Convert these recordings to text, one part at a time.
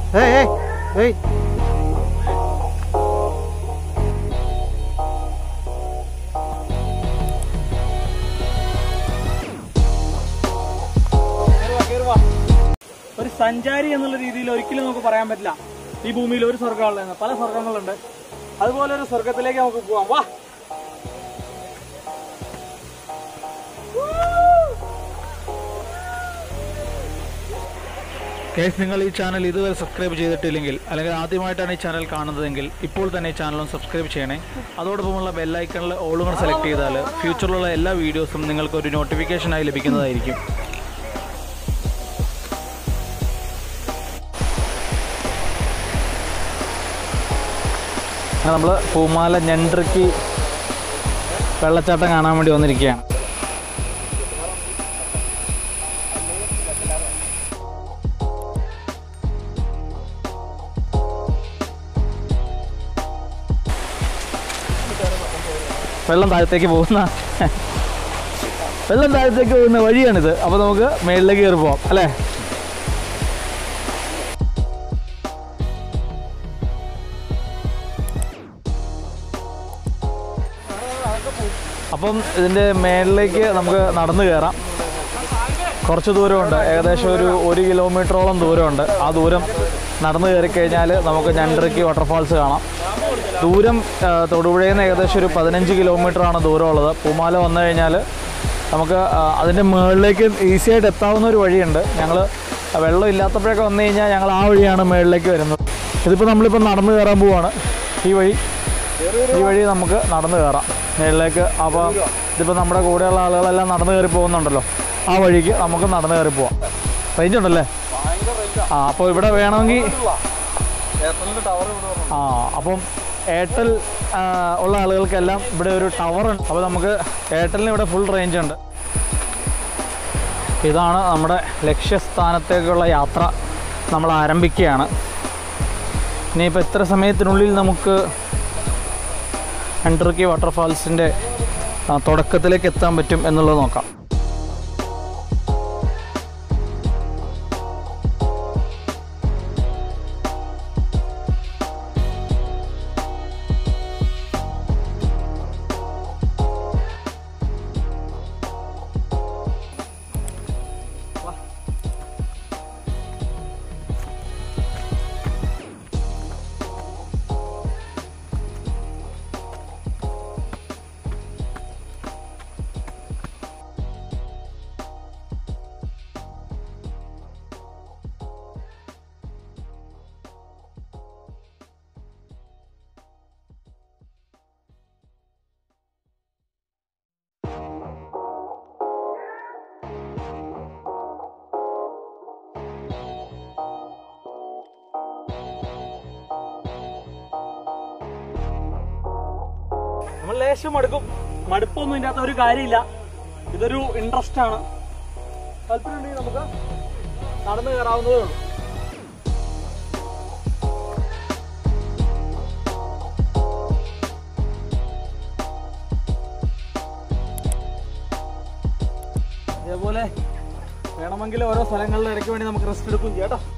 ഏയ് ഏയ് ഏയ് ഒരു സഞ്ചാരി എന്നുള്ള രീതിയിൽ ഒരിക്കലും നമുക്ക് പറയാൻ പറ്റില്ല ഈ ഭൂമിയിൽ ഒരു സ്വർഗ്ഗമുള്ളതെന്ന് പല സ്വർഗങ്ങളുണ്ട് അതുപോലെ ഒരു സ്വർഗത്തിലേക്ക് നമുക്ക് പോവാം വാ കേസ് നിങ്ങൾ ഈ ചാനൽ ഇതുവരെ സബ്സ്ക്രൈബ് ചെയ്തിട്ടില്ലെങ്കിൽ അല്ലെങ്കിൽ ആദ്യമായിട്ടാണ് ഈ ചാനൽ കാണുന്നതെങ്കിൽ ഇപ്പോൾ തന്നെ ഈ ചാനലും സബ്സ്ക്രൈബ് ചെയ്യണേ അതോടൊപ്പമുള്ള ബെല്ലൈക്കണിൽ ഓളുകൾ സെലക്ട് ചെയ്താൽ ഫ്യൂച്ചറിലുള്ള എല്ലാ വീഡിയോസും നിങ്ങൾക്ക് ഒരു നോട്ടിഫിക്കേഷനായി ലഭിക്കുന്നതായിരിക്കും നമ്മൾ പൂമാല ഞണ്ടൃക്ക് വെള്ളച്ചാട്ടം കാണാൻ വേണ്ടി വന്നിരിക്കുകയാണ് വെള്ളം താഴത്തേക്ക് പോകുന്ന വെള്ളം താഴത്തേക്ക് പോകുന്ന വഴിയാണിത് അപ്പോൾ നമുക്ക് മേളിലേക്ക് കയറി പോവാം അല്ലേ അപ്പം ഇതിൻ്റെ മേളിലേക്ക് നമുക്ക് നടന്നു കയറാം കുറച്ച് ദൂരമുണ്ട് ഏകദേശം ഒരു ഒരു കിലോമീറ്ററോളം ദൂരമുണ്ട് ആ ദൂരം നടന്നു കയറി കഴിഞ്ഞാൽ നമുക്ക് ഞണ്ടരക്കി വാട്ടർഫാൾസ് കാണാം ദൂരം ആ, തൊടുപുഴയിൽ നിന്ന് ഏകദേശം ഒരു പതിനഞ്ച് കിലോമീറ്ററാണ് ദൂരമുള്ളത് പൂമാല വന്നു കഴിഞ്ഞാൽ നമുക്ക് ആ, അതിൻ്റെ മുകളിലേക്ക് ഈസി ആയിട്ട് എത്താവുന്ന ഒരു വഴിയുണ്ട് ഞങ്ങൾ വെള്ളം ഇല്ലാത്തപ്പോഴൊക്കെ വന്നു കഴിഞ്ഞാൽ ഞങ്ങൾ ആ വഴിയാണ് മുകളിലേക്ക് വരുന്നത് ഇതിപ്പോൾ നമ്മളിപ്പോൾ നടന്നു കയറാൻ പോവാണ് ഈ വഴി ഈ വഴി നമുക്ക് നടന്നു കയറാം മുകളിലേക്ക് അപ്പോൾ ഇതിപ്പോൾ നമ്മുടെ കൂടെയുള്ള ആളുകളെല്ലാം നടന്നു കയറി പോകുന്നുണ്ടല്ലോ ആ വഴിക്ക് നമുക്ക് നടന്നു കയറി പോവാം റേഞ്ച് ഉണ്ടല്ലേ ആ അപ്പോൾ ഇവിടെ വേണമെങ്കിൽ ആ അപ്പം എയർടെൽ ആ, ഉള്ള ആളുകൾക്കെല്ലാം ഇവിടെ ഒരു ടവർ ഉണ്ട് അപ്പോൾ നമുക്ക് എയർടെലിന് ഇവിടെ ഫുൾ റേഞ്ച് ഉണ്ട് ഇതാണ് നമ്മുടെ ലക്ഷ്യസ്ഥാനത്തേക്കുള്ള യാത്ര നമ്മൾ ആരംഭിക്കുകയാണ് ഇനിയിപ്പോൾ എത്ര സമയത്തിനുള്ളിൽ നമുക്ക് എൻട്രക്കി വാട്ടർഫാൾസിൻ്റെ തുടക്കത്തിലേക്ക് എത്താൻ പറ്റും എന്നുള്ളത് നോക്കാം നമ്മൾ ലേശം മടുക്കും മടുപ്പൊന്നും ഇതിൻ്റെ അകത്ത് ഒരു കാര്യമില്ല ഇതൊരു ഇൻട്രസ്റ്റ് ആണ് താല്പര്യമുണ്ടെങ്കിൽ നമുക്ക് നടന്നു കയറാവുന്നതേ ഉള്ളൂ അതേപോലെ വേണമെങ്കിൽ ഓരോ സ്ഥലങ്ങളുടെ ഇടയ്ക്ക് വേണ്ടി നമുക്ക് റെസ്റ്റ് എടുക്കും ചെയ്യാം കേട്ടോ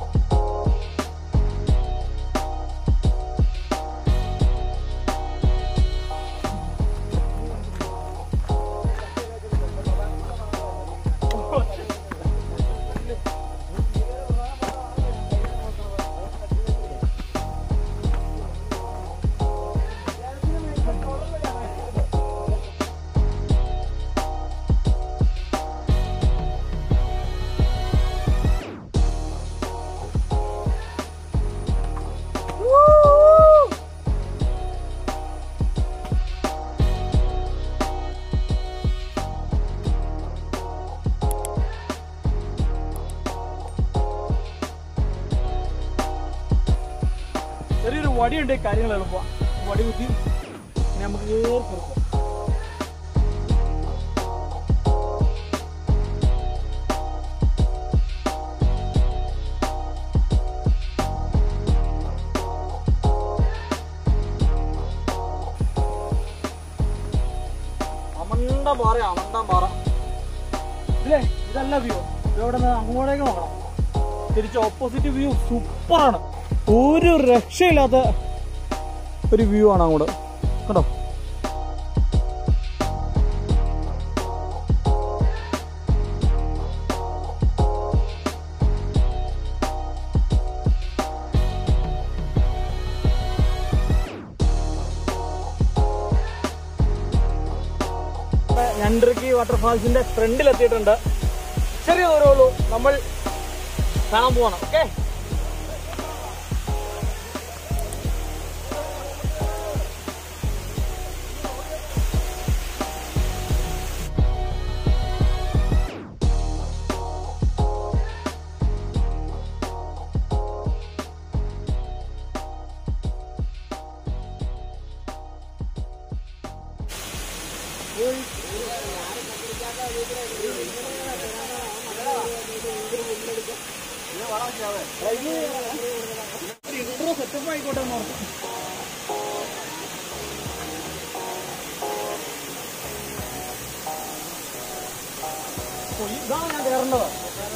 ചെറിയൊരു വടിയുണ്ട് കാര്യങ്ങൾ എളുപ്പം വടി കുത്തി ഇനി നമുക്ക് കേറി കിടക്കാം അമണ്ട പാറ അമണ്ട പാറ ഇല്ലേ ഇതല്ല വ്യൂ ഇവിടെ നിന്ന് അങ്ങോട്ടേക്ക് നോക്കണം തിരിച്ച് ഓപ്പോസിറ്റ് വ്യൂ സൂപ്പറാണ് ഒരു രക്ഷയില്ലാത്ത ഒരു വ്യൂ ആണ് അങ്ങോട്ട് കേട്ടോ ഞണ്ടർക്കി വാട്ടർഫാൾസിന്റെ ഫ്രണ്ടിൽ എത്തിയിട്ടുണ്ട് ചെറിയ ദൂരമേ ഉള്ളൂ നമ്മൾ കാണാൻ പോവാണ് ഓക്കെ ഇൻട്രോ സെറ്റപ്പ് ആയിക്കോട്ടെ എന്ന് ഓർത്തു ഓ, ഇതാണ് ഞാൻ കയറേണ്ടത്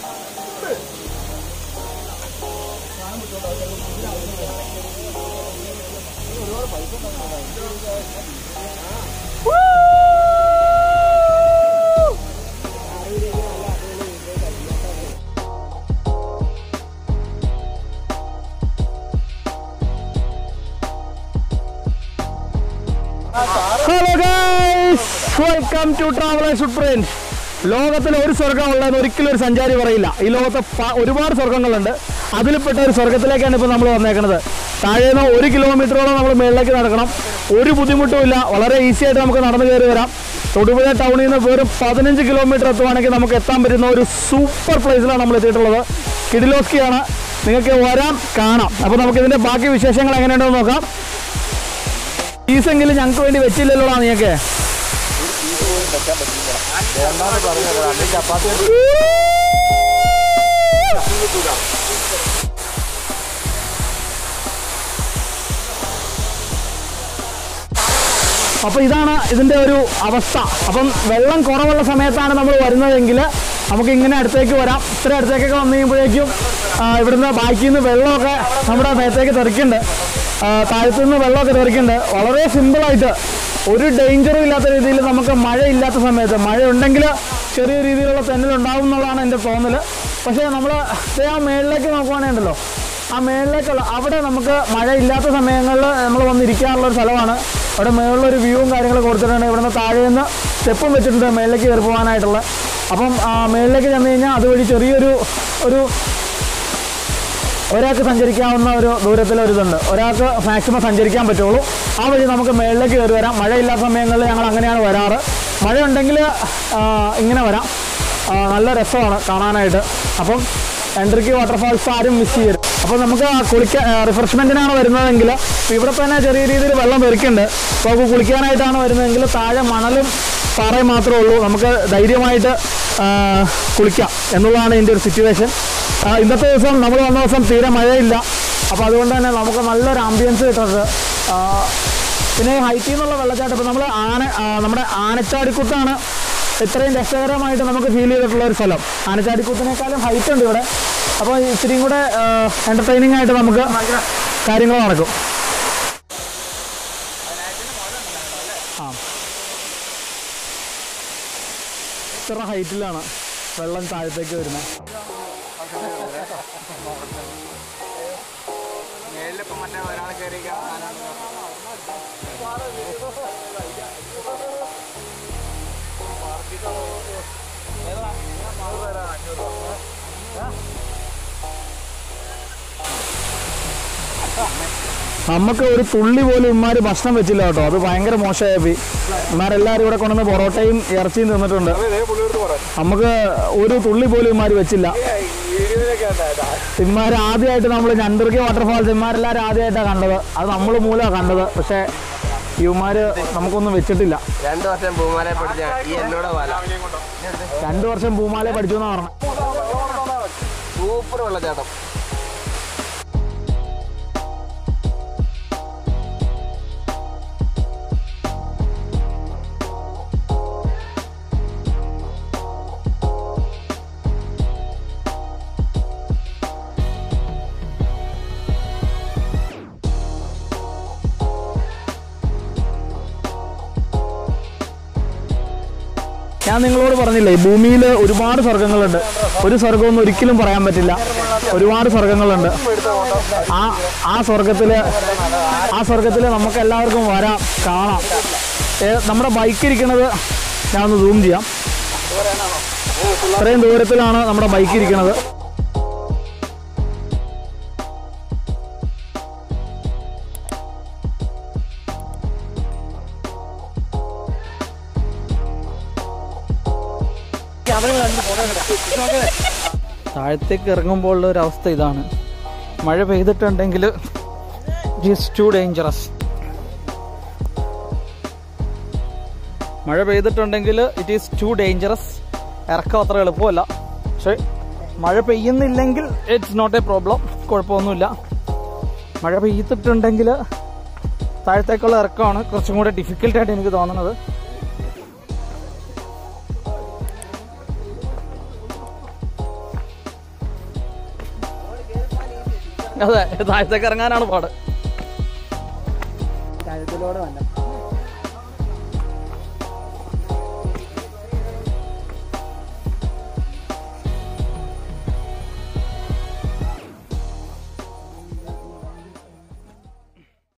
hello guys welcome to travellers footprint ലോകത്തിൽ ഒരു സ്വർഗ്ഗം ഉള്ളതെന്ന് ഒരിക്കലും ഒരു സഞ്ചാരി പറയില്ല ഈ ലോകത്ത് പ- ഒരുപാട് സ്വർഗ്ഗങ്ങളുണ്ട് അതിൽപ്പെട്ട ഒരു സ്വർഗ്ഗത്തിലേക്കാണ് ഇപ്പോൾ നമ്മൾ വന്നേക്കുന്നത് താഴേന്ന് ഒരു കിലോമീറ്ററോളം നമ്മൾ മുകളിലേക്ക് നടക്കണം ഒരു ബുദ്ധിമുട്ടും ഇല്ല വളരെ ഈസി ആയിട്ട് നമുക്ക് നടന്നു കയറി വരാം തൊടുപുഴ ടൗണിൽ നിന്ന് വെറും പതിനഞ്ച് കിലോമീറ്റർ എത്തുവാണെങ്കിൽ നമുക്ക് എത്താൻ പറ്റുന്ന ഒരു സൂപ്പർ പ്ലേസിലാണ് നമ്മൾ എത്തിയിട്ടുള്ളത് കിഡിലോസ്കിയാണ് നിങ്ങൾക്ക് വരാം കാണാം അപ്പോൾ നമുക്ക് ഇതിൻ്റെ ബാക്കി വിശേഷങ്ങൾ എങ്ങനെയുണ്ടെന്ന് നോക്കാം ഫീസെങ്കിലും ഞങ്ങൾക്ക് വേണ്ടി വെച്ചില്ലല്ലോ നീയൊക്കെ അപ്പോൾ ഇതാണ് ഇതിൻ്റെ ഒരു അവസ്ഥ അപ്പം വെള്ളം കുറവുള്ള സമയത്താണ് നമ്മൾ വരുന്നതെങ്കിൽ നമുക്ക് ഇങ്ങനെ അടുത്തേക്ക് വരാം ഇത്ര അടുത്തേക്കൊക്കെ വന്നു കഴിയുമ്പോഴേക്കും ആ, ഇവിടുന്ന് ബാക്കിൽ നിന്ന് വെള്ളമൊക്കെ നമ്മുടെ മേത്തേക്ക് തെറിക്കുന്നുണ്ട് ആ, താഴത്തു നിന്ന് വെള്ളമൊക്കെ തെറിക്കുന്നുണ്ട് വളരെ സിമ്പിളായിട്ട് ഒരു ഡേഞ്ചറും ഇല്ലാത്ത രീതിയിൽ നമുക്ക് മഴ ഇല്ലാത്ത സമയത്ത് മഴ ഉണ്ടെങ്കിൽ ചെറിയ രീതിയിലുള്ള തെന്നലുണ്ടാവും എന്നുള്ളതാണ് എൻ്റെ തോന്നൽ പക്ഷേ നമ്മൾ ആ മേളിലേക്ക് നോക്കുവാണെങ്കിലോ ആ മേളിലേക്കുള്ള അവിടെ നമുക്ക് മഴ ഇല്ലാത്ത സമയങ്ങളിൽ നമ്മൾ വന്നിരിക്കാനുള്ള ഒരു സ്ഥലമാണ് അവിടെ മേളിലൊരു വ്യൂവും കാര്യങ്ങളൊക്കെ കൊടുത്തിട്ടുണ്ട് ഇവിടുന്ന് താഴെ നിന്ന് സ്റ്റെപ്പും വെച്ചിട്ടുണ്ട് മേളിലേക്ക് കയറി പോകാനായിട്ടുള്ള അപ്പം ആ മേളിലേക്ക് ചെന്ന് കഴിഞ്ഞാൽ അതുവഴി ചെറിയൊരു ഒരു ഒരാൾക്ക് സഞ്ചരിക്കാവുന്ന ഒരു ദൂരത്തിലൊരിതുണ്ട് ഒരാൾക്ക് മാക്സിമം സഞ്ചരിക്കാൻ പറ്റുള്ളൂ ആ വഴി നമുക്ക് മേളിലേക്ക് കയറി വരാം മഴയില്ലാത്ത സമയങ്ങളിൽ ഞങ്ങൾ അങ്ങനെയാണ് വരാറ് മഴ ഉണ്ടെങ്കിൽ ഇങ്ങനെ വരാം ആ, നല്ല രസമാണ് കാണാനായിട്ട് അപ്പം എൻട്രിക്ക് വാട്ടർഫാൾസ് ആരും മിസ് ചെയ്യരുത് അപ്പോൾ നമുക്ക് കുളിക്കാൻ റിഫ്രഷ്മെൻറ്റിനാണ് വരുന്നതെങ്കിൽ ഇപ്പോൾ ഇവിടെ തന്നെ ചെറിയ രീതിയിൽ വെള്ളം തെറിക്കുന്നുണ്ട് അപ്പോൾ നമുക്ക് കുളിക്കാനായിട്ടാണ് വരുന്നതെങ്കിൽ താഴെ മണലും പാറയും മാത്രമേ ഉള്ളൂ നമുക്ക് ധൈര്യമായിട്ട് ആ, കുളിക്കാം എന്നുള്ളതാണ് ഇതിൻ്റെ ഒരു സിറ്റുവേഷൻ ആ, ഇന്നത്തെ ദിവസം നമ്മൾ വന്ന ദിവസം തീരെ മഴയില്ല അപ്പോൾ അതുകൊണ്ട് തന്നെ നമുക്ക് നല്ലൊരു ആംബിയൻസ് കിട്ടുന്നത് ആ, പിന്നെ ഈ ഹൈറ്റിൽ നിന്നുള്ള വെള്ളച്ചാട്ടം ഇപ്പോൾ നമ്മൾ ആന ആ, നമ്മുടെ ആനച്ചാടിക്കുത്താണ് ഇത്രയും രസകരമായിട്ട് നമുക്ക് ഫീൽ ചെയ്തിട്ടുള്ള ഒരു സ്ഥലം ആനച്ചാടിക്കുത്തിനേക്കാളും ഹൈറ്റ് ഉണ്ട് ഇവിടെ അപ്പോൾ ഇത്തിരിയും കൂടെ എൻ്റർടൈനിങ് ആയിട്ട് നമുക്ക് കാര്യങ്ങൾ നടക്കും ആ ഇത്ര ഹൈറ്റിലാണ് വെള്ളം താഴത്തേക്ക് വരുന്നത് മേളിലിപ്പം മറ്റേ ഒരാൾ കയറി നമുക്ക് ഒരു തുള്ളി പോലും ഇമാര് ഭക്ഷണം വെച്ചില്ല കേട്ടോ അത് ഭയങ്കര മോശമായി പോയി ഇമാരെല്ലാവരും ഇവിടെ കൊണ്ടുവന്ന് പൊറോട്ടയും ഇറച്ചിയും തിന്നിട്ടുണ്ട് നമുക്ക് ഒരു തുള്ളി പോലും ഇമാര് വെച്ചില്ല ഇമാർ ആദ്യമായിട്ട് നമ്മൾ ഞണ്ടർക്കി വാട്ടർഫാൾസ് ഇമാരെല്ലാവരും ആദ്യമായിട്ടാണ് കണ്ടത് അത് നമ്മൾ മൂലമാണ് കണ്ടത് പക്ഷേ ഇവന്മാര് നമുക്കൊന്നും വെച്ചിട്ടില്ല രണ്ടു വർഷം പൂമാലെ പഠിച്ച ഈ എന്നോട് വല രണ്ടു വർഷം പൂമാലെ പഠിച്ചു എന്നാ പറഞ്ഞു സൂപ്പർ വെള്ളച്ചാട്ടം ഞാൻ നിങ്ങളോട് പറഞ്ഞില്ലേ ഭൂമിയിൽ ഒരുപാട് സ്വർഗങ്ങളുണ്ട് ഒരു സ്വർഗമൊന്നും ഒരിക്കലും പറയാൻ പറ്റില്ല ഒരുപാട് സ്വർഗങ്ങളുണ്ട് ആ ആ സ്വർഗത്തില് ആ സ്വർഗത്തില് നമുക്ക് എല്ലാവർക്കും വരാം കാണാം ഏ, നമ്മുടെ ബൈക്ക് ഇരിക്കുന്നത് ഞാൻ ഒന്ന് സൂം ചെയ്യാം ഇത്രയും ദൂരത്തിലാണ് നമ്മുടെ ബൈക്ക് ഇരിക്കുന്നത് താഴത്തേക്ക് ഇറങ്ങുമ്പോൾ ഉള്ള ഒരു അവസ്ഥ ഇതാണ് മഴ പെയ്തിട്ടുണ്ടെങ്കിൽ ഇറ്റ് ഈസ് ടു ഡേഞ്ചറസ് മഴ പെയ്തിട്ടുണ്ടെങ്കിൽ ഇറ്റ് ഈസ് ടു ഡേഞ്ചറസ് ഇറക്കം അത്ര എളുപ്പമല്ല പക്ഷേ മഴ പെയ്യുന്നില്ലെങ്കിൽ ഇറ്റ്സ് നോട്ട് എ പ്രോബ്ലം കുഴപ്പമൊന്നുമില്ല മഴ പെയ്തിട്ടുണ്ടെങ്കിൽ താഴത്തേക്കുള്ള ഇറക്കമാണ് കുറച്ചും കൂടെ ഡിഫിക്കൽട്ടായിട്ട് എനിക്ക് തോന്നുന്നത് അതെ താഴത്തേക്ക് ഇറങ്ങാനാണ് പാട് കഴുത്തിലൂടെ വല്ല